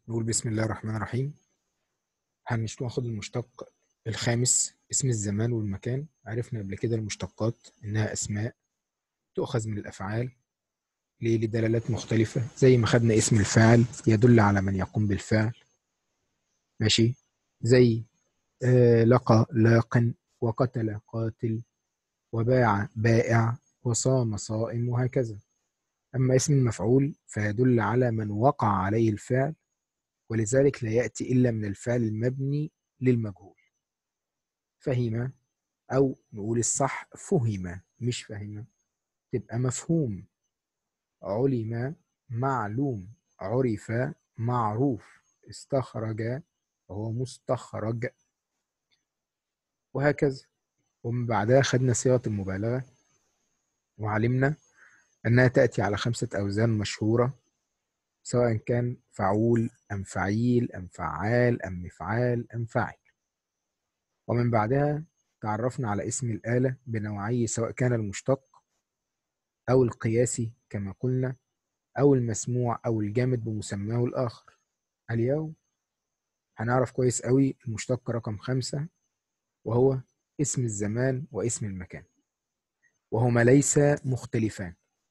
نقول بسم الله الرحمن الرحيم هناخد المشتق الخامس اسم الزمان والمكان عرفنا قبل كده المشتقات إنها أسماء تؤخذ من الأفعال ليه لدلالات مختلفة زي ما خدنا اسم الفاعل يدل على من يقوم بالفعل ماشي زي آه لقى لاق وقتل قاتل وباع بائع وصام صائم وهكذا أما اسم المفعول فيدل على من وقع عليه الفعل ولذلك لا يأتي إلا من الفعل المبني للمجهول فهم أو نقول الصح فهم مش فهم تبقى مفهوم علم معلوم عرف معروف استخرج وهو مستخرج وهكذا ومن بعدها خدنا صيغة المبالغة وعلمنا أنها تأتي على خمسة أوزان مشهورة سواء كان فعول أم فعيل أم فعال أم مفعال أم فاعل ومن بعدها تعرفنا على اسم الآلة بنوعيه سواء كان المشتق أو القياسي كما قلنا أو المسموع أو الجامد بمسماه الآخر اليوم هنعرف كويس قوي المشتق رقم خمسة وهو اسم الزمان واسم المكان وهما ليس مختلفان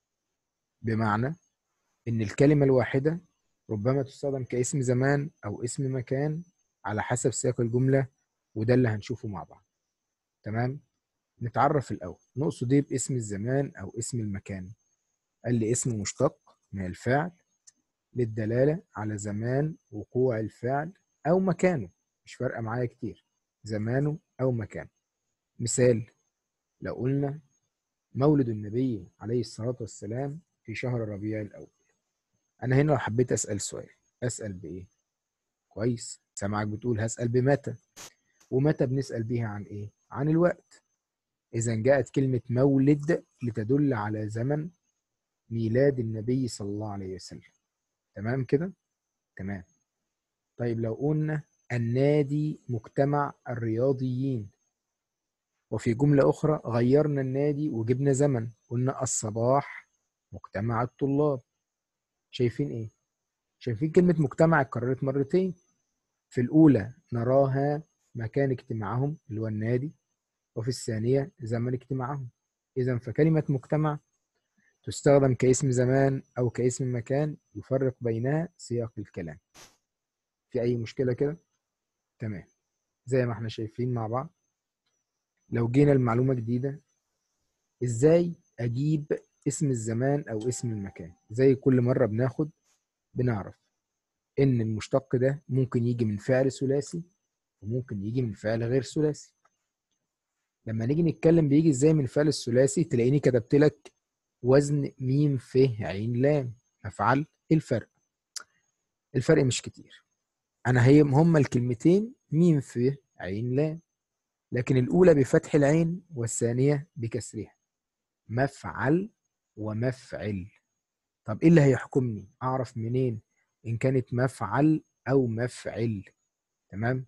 بمعنى إن الكلمة الواحدة ربما تستخدم كاسم زمان أو اسم مكان على حسب سياق الجملة وده اللي هنشوفه مع بعض تمام نتعرف الأول نقصد إيه باسم الزمان أو اسم المكان قال لي اسم مشتق من الفعل للدلالة على زمان وقوع الفعل أو مكانه مش فارقة معايا كتير زمانه أو مكانه مثال لو قلنا مولد النبي عليه الصلاة والسلام في شهر ربيع الأول أنا هنا لو حبيت أسأل سؤال أسأل بإيه؟ كويس سامعك بتقول هسأل بمتى ومتى بنسأل بيها عن إيه؟ عن الوقت إذا جاءت كلمة مولد لتدل على زمن ميلاد النبي صلى الله عليه وسلم تمام كده؟ تمام طيب لو قلنا النادي مجتمع الرياضيين وفي جملة أخرى غيرنا النادي وجبنا زمن قلنا الصباح مجتمع الطلاب شايفين إيه؟ شايفين كلمة مجتمع اتكررت مرتين في الأولى نراها مكان اجتماعهم اللي هو النادي وفي الثانية زمن اجتماعهم إذا فكلمة مجتمع تستخدم كاسم زمان أو كاسم مكان يفرق بينها سياق الكلام في أي مشكلة كده؟ تمام زي ما احنا شايفين مع بعض لو جينا المعلومة جديدة ازاي اجيب اسم الزمان او اسم المكان زي كل مرة بناخد بنعرف ان المشتق ده ممكن يجي من فعل ثلاثي وممكن يجي من فعل غير ثلاثي لما نيجي نتكلم بيجي ازاي من الفعل الثلاثي تلاقيني كتبت لك وزن ميم ف عين لام افعل ايه الفرق الفرق مش كتير انا هي هما الكلمتين ميم ف عين لام لكن الأولى بفتح العين والثانية بكسرها مفعل ومفعل طب إيه اللي هيحكمني؟ أعرف منين إن كانت مفعل أو مفعل تمام؟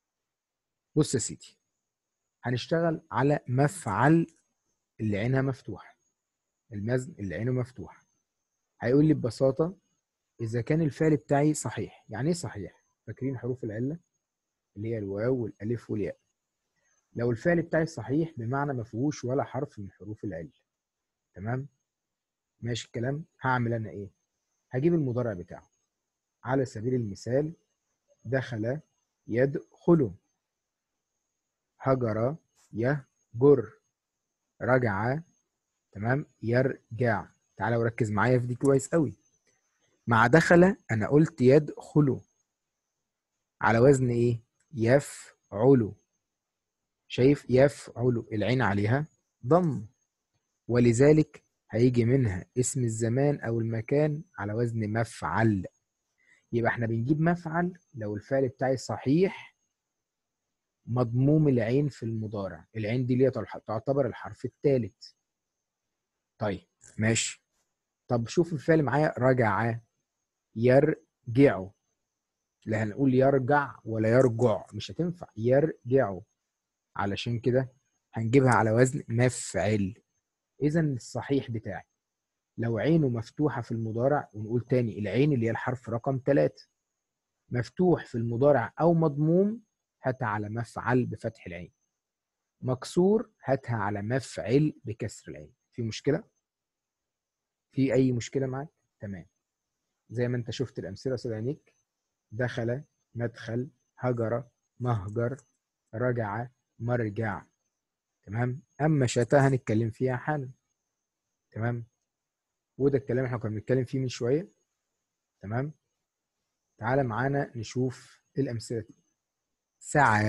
بص يا سيدي هنشتغل على مفعل اللي عينها مفتوحة المزن اللي عينه مفتوحة هيقول لي ببساطة إذا كان الفعل بتاعي صحيح يعني إيه صحيح؟ فاكرين حروف العلة اللي هي الواو والألف والياء لو الفعل بتاعي صحيح بمعنى ما فيهوش ولا حرف من حروف العلة تمام ماشي الكلام هعمل انا ايه هجيب المضارع بتاعه على سبيل المثال دخل يدخل هجر يهجر رجع تمام يرجع تعالى وركز معايا في دي كويس قوي مع دخل انا قلت يدخل على وزن ايه يفعل شايف يفعل العين عليها ضم ولذلك هيجي منها اسم الزمان او المكان على وزن مفعل يبقى احنا بنجيب مفعل لو الفعل بتاعي صحيح مضموم العين في المضارع العين دي اللي تعتبر الحرف الثالث طيب ماشي طب شوف الفعل معايا رجع يرجع لا هنقول يرجع ولا يرجع مش هتنفع يرجع علشان كده هنجيبها على وزن مفعل اذا الصحيح بتاعي لو عينه مفتوحة في المضارع ونقول تاني العين اللي هي الحرف رقم ثلاثة مفتوح في المضارع او مضموم هاتها على مفعل بفتح العين مكسور هاتها على مفعل بكسر العين في مشكله في اي مشكله معاك تمام زي ما انت شفت الامثله استاذ عينيك دخل مدخل هجر مهجر رجع مرجع تمام اما شتاء هنتكلم فيها حالا تمام وده الكلام احنا كنا بنتكلم فيه من شويه تمام تعالى معانا نشوف الامثله دي ساعه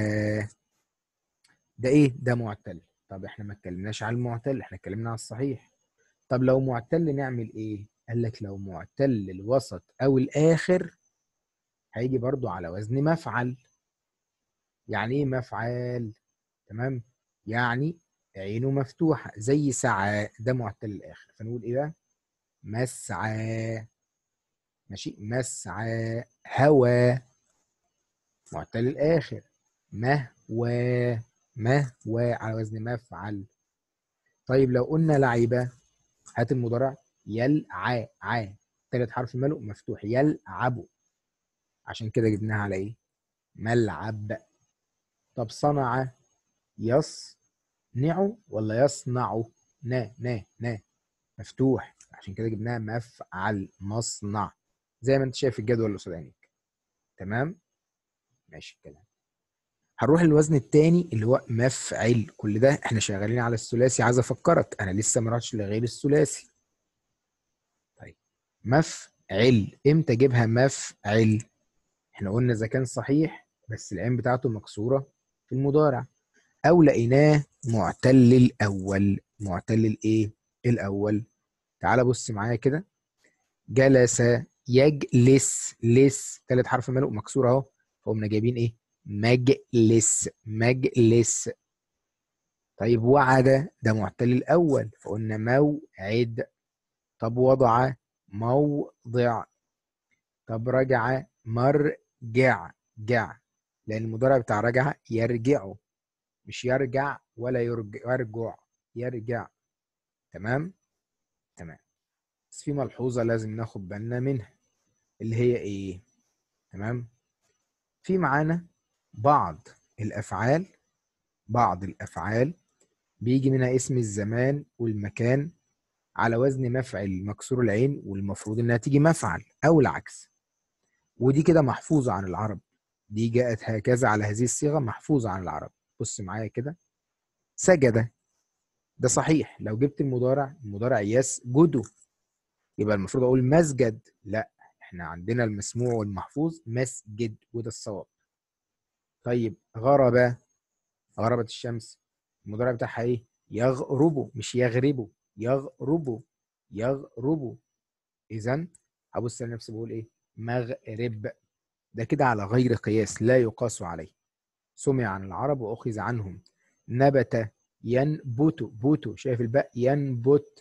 ده ايه ده معتل طب احنا ما اتكلمناش على المعتل احنا اتكلمنا على الصحيح طب لو معتل نعمل ايه قال لك لو معتل الوسط او الاخر هيجي برضو على وزن مفعل يعني ايه مفعال تمام يعني عينه مفتوحة زي سعى ده معتل الآخر فنقول إيه بقى؟ مسعى ماشي مسعى هوى معتل الآخر مهوى مهوى على وزن مفعل طيب لو قلنا لعيبة هات المضارع يلعى عا تالت حرف ماله مفتوح يلعبوا عشان كده جبناها على ايه ملعب طب صنع يصنع ولا يصنع نا نا نا مفتوح عشان كده جبناها مفعل مصنع زي ما انت شايف الجدول اللي عينيك تمام ماشي الكلام هنروح للوزن الثاني اللي هو مفعل كل ده احنا شغالين على الثلاثي عايز افكرك انا لسه ما رحتش لغير الثلاثي طيب مفعل امتى اجيبها مفعل احنا قلنا اذا كان صحيح بس العين بتاعته مكسوره في المضارع او لقيناه معتل الاول معتل الايه الاول تعال بص معايا كده جلس يجلس لس ثالث حرف ماله مكسور اهو فقمنا جايبين ايه مجلس مجلس طيب وعد ده معتل الاول فقلنا موعد طب وضع موضع طب رجع مرجع جع لان المضارع بتاع رجع يرجع مش يرجع ولا يرجع يرجع يرجع تمام تمام بس في ملحوظه لازم ناخد بالنا منها اللي هي ايه تمام في معانا بعض الافعال بعض الافعال بيجي منها اسم الزمان والمكان على وزن مفعل مكسور العين والمفروض انها تيجي مفعل او العكس ودي كده محفوظه عن العرب دي جاءت هكذا على هذه الصيغه محفوظه عن العرب بص معايا كده سجد ده صحيح لو جبت المضارع المضارع يسجد يبقى المفروض اقول مسجد لا احنا عندنا المسموع والمحفوظ مسجد وده الصواب طيب غرب غربت الشمس المضارع بتاعها ايه يغرب مش يغرب يغرب يغرب اذا هبص لنفسي بقول ايه مغرب ده كده على غير قياس لا يقاس عليه سمع عن العرب واخذ عنهم نبت ينبت بوتو شايف الباء ينبت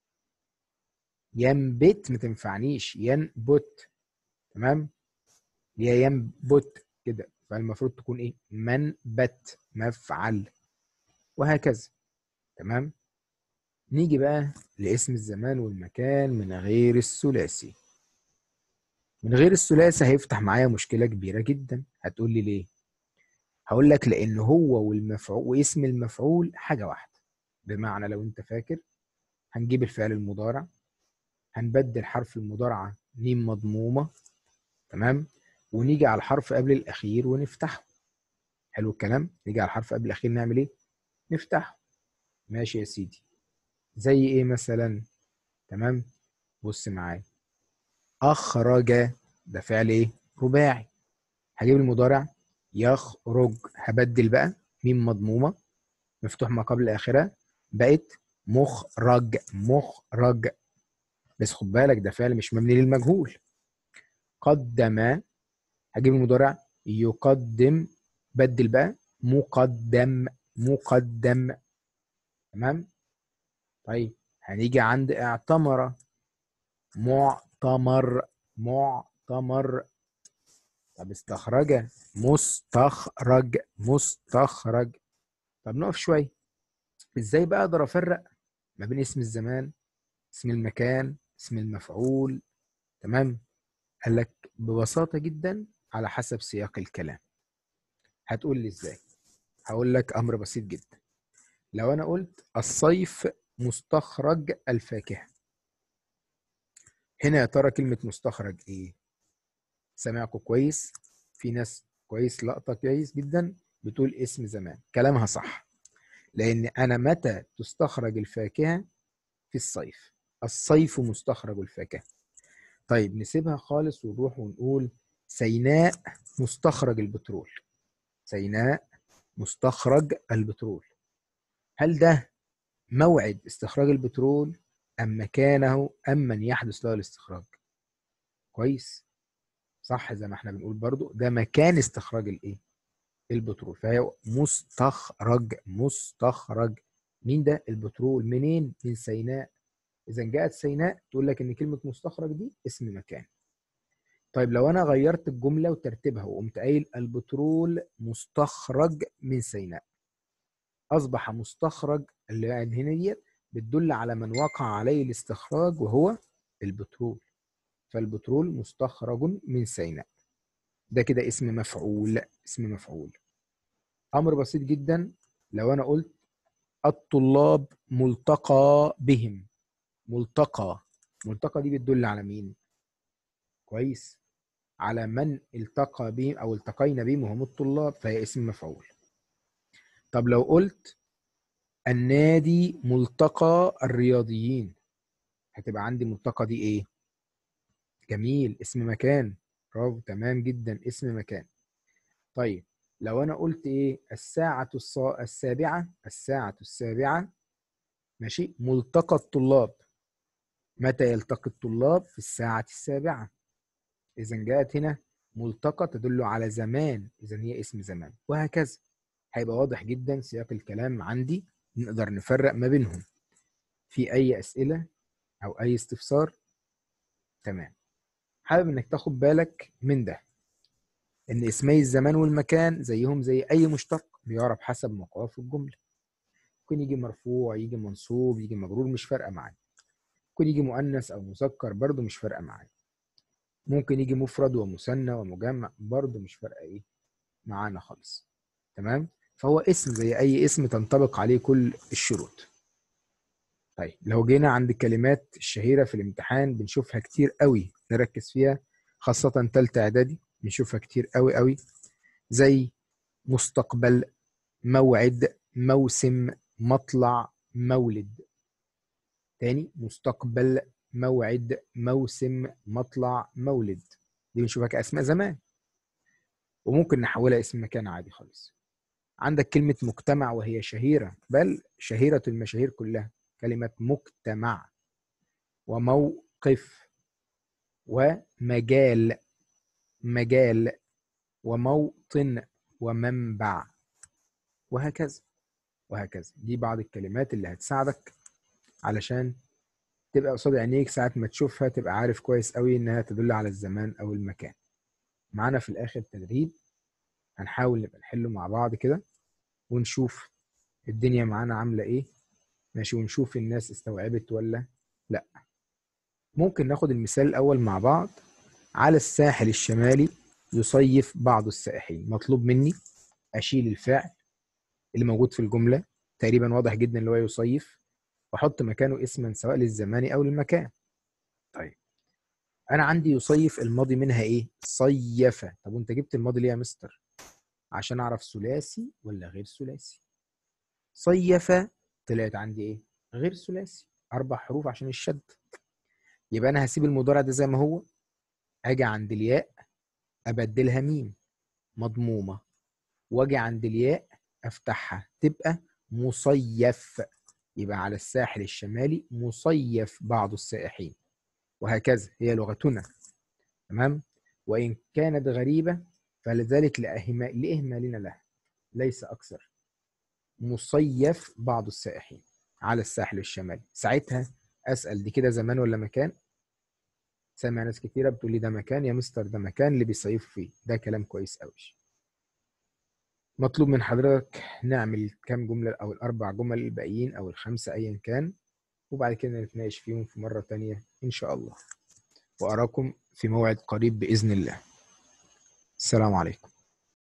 ينبت ما تنفعنيش ينبت تمام هي ينبت كده فالمفروض تكون ايه منبت مفعل وهكذا تمام نيجي بقى لاسم الزمان والمكان من غير الثلاثي من غير الثلاثي هيفتح معايا مشكله كبيره جدا هتقول لي ليه هقول لك لان هو والمفعول واسم المفعول حاجه واحده بمعنى لو انت فاكر هنجيب الفعل المضارع هنبدل حرف المضارعه ميم مضمومه تمام ونيجي على الحرف قبل الاخير ونفتحه حلو الكلام نيجي على الحرف قبل الاخير نعمل ايه نفتحه ماشي يا سيدي زي ايه مثلا تمام بص معايا اخرج ده فعل ايه رباعي هجيب المضارع يخرج هبدل بقى ميم مضمومه مفتوح ما قبل الاخره بقت مخرج مخرج بس خد بالك ده فعل مش مبني للمجهول قدم هجيب المضارع يقدم بدل بقى مقدم مقدم تمام طيب هنيجي عند اعتمر معتمر معتمر طب استخرج مستخرج مستخرج طب نقف شويه ازاي بقى اقدر افرق ما بين اسم الزمان اسم المكان اسم المفعول تمام قال لك ببساطه جدا على حسب سياق الكلام هتقول لي ازاي هقول لك امر بسيط جدا لو انا قلت الصيف مستخرج الفاكهه هنا يا ترى كلمه مستخرج ايه سامعكم كويس في ناس كويس لقطه كويس جدا بتقول اسم زمان كلامها صح لان انا متى تستخرج الفاكهه في الصيف الصيف مستخرج الفاكهه طيب نسيبها خالص ونروح ونقول سيناء مستخرج البترول سيناء مستخرج البترول هل ده موعد استخراج البترول أم مكانه أم من يحدث له الاستخراج كويس صح زي ما احنا بنقول برضو ده مكان استخراج الايه البترول فهي مستخرج مستخرج مين ده البترول منين من سيناء اذا جاءت سيناء تقول لك ان كلمه مستخرج دي اسم مكان طيب لو انا غيرت الجمله وترتيبها وقمت قايل البترول مستخرج من سيناء اصبح مستخرج اللي هنا ديت بتدل على من وقع عليه الاستخراج وهو البترول فالبترول مستخرج من سيناء ده كده اسم مفعول اسم مفعول امر بسيط جدا لو انا قلت الطلاب ملتقى بهم ملتقى ملتقى دي بتدل على مين كويس على من التقى بهم او التقينا بهم وهم الطلاب فهي اسم مفعول طب لو قلت النادي ملتقى الرياضيين هتبقى عندي ملتقى دي ايه جميل اسم مكان برافو تمام جدا اسم مكان طيب لو انا قلت ايه الساعة الصا... السابعة الساعة السابعة ماشي ملتقى الطلاب متى يلتقي الطلاب في الساعة السابعة إذا جاءت هنا ملتقى تدل على زمان إذا هي اسم زمان وهكذا هيبقى واضح جدا سياق الكلام عندي نقدر نفرق ما بينهم في أي أسئلة أو أي استفسار تمام حابب إنك تاخد بالك من ده إن اسمي الزمان والمكان زيهم زي أي مشتق بيعرف حسب موقعه في الجملة ممكن يجي مرفوع يجي منصوب يجي مجرور مش فارقة معايا ممكن يجي مؤنث أو مذكر برضه مش فارقة معايا ممكن يجي مفرد ومثنى ومجمع برضه مش فارقة إيه معانا خالص تمام فهو اسم زي أي اسم تنطبق عليه كل الشروط طيب لو جينا عند الكلمات الشهيرة في الامتحان بنشوفها كتير قوي نركز فيها خاصة تالتة إعدادي بنشوفها كتير قوي قوي زي مستقبل موعد موسم مطلع مولد تاني مستقبل موعد موسم مطلع مولد دي بنشوفها كأسماء زمان وممكن نحولها اسم مكان عادي خالص عندك كلمة مجتمع وهي شهيرة بل شهيرة المشاهير كلها كلمة مجتمع وموقف ومجال مجال وموطن ومنبع وهكذا وهكذا دي بعض الكلمات اللي هتساعدك علشان تبقى قصاد عينيك ساعة ما تشوفها تبقى عارف كويس قوي انها تدل على الزمان او المكان معانا في الاخر تدريب هنحاول نبقى نحله مع بعض كده ونشوف الدنيا معانا عاملة ايه ماشي ونشوف الناس استوعبت ولا لا ممكن ناخد المثال الاول مع بعض على الساحل الشمالي يصيف بعض السائحين مطلوب مني اشيل الفعل اللي موجود في الجملة تقريبا واضح جدا اللي هو يصيف واحط مكانه اسما سواء للزمان او للمكان طيب انا عندي يصيف الماضي منها ايه صيف طب وانت جبت الماضي ليه يا مستر عشان اعرف ثلاثي ولا غير ثلاثي صيف طلعت عندي ايه غير ثلاثي اربع حروف عشان الشد يبقى انا هسيب المضارع ده زي ما هو اجي عند الياء ابدلها ميم مضمومه واجي عند الياء افتحها تبقى مصيف يبقى على الساحل الشمالي مصيف بعض السائحين وهكذا هي لغتنا تمام وإن كانت غريبة فلذلك لإهمالنا لها ليس أكثر مصيف بعض السائحين على الساحل الشمالي ساعتها أسأل دي كده زمان ولا مكان سامع ناس كتيرة بتقول لي ده مكان يا مستر ده مكان اللي بيصيفوا فيه ده كلام كويس قوي مطلوب من حضرتك نعمل كام جملة أو الأربع جمل الباقيين أو الخمسة أيا كان وبعد كده نتناقش فيهم في مرة تانية إن شاء الله وأراكم في موعد قريب بإذن الله السلام عليكم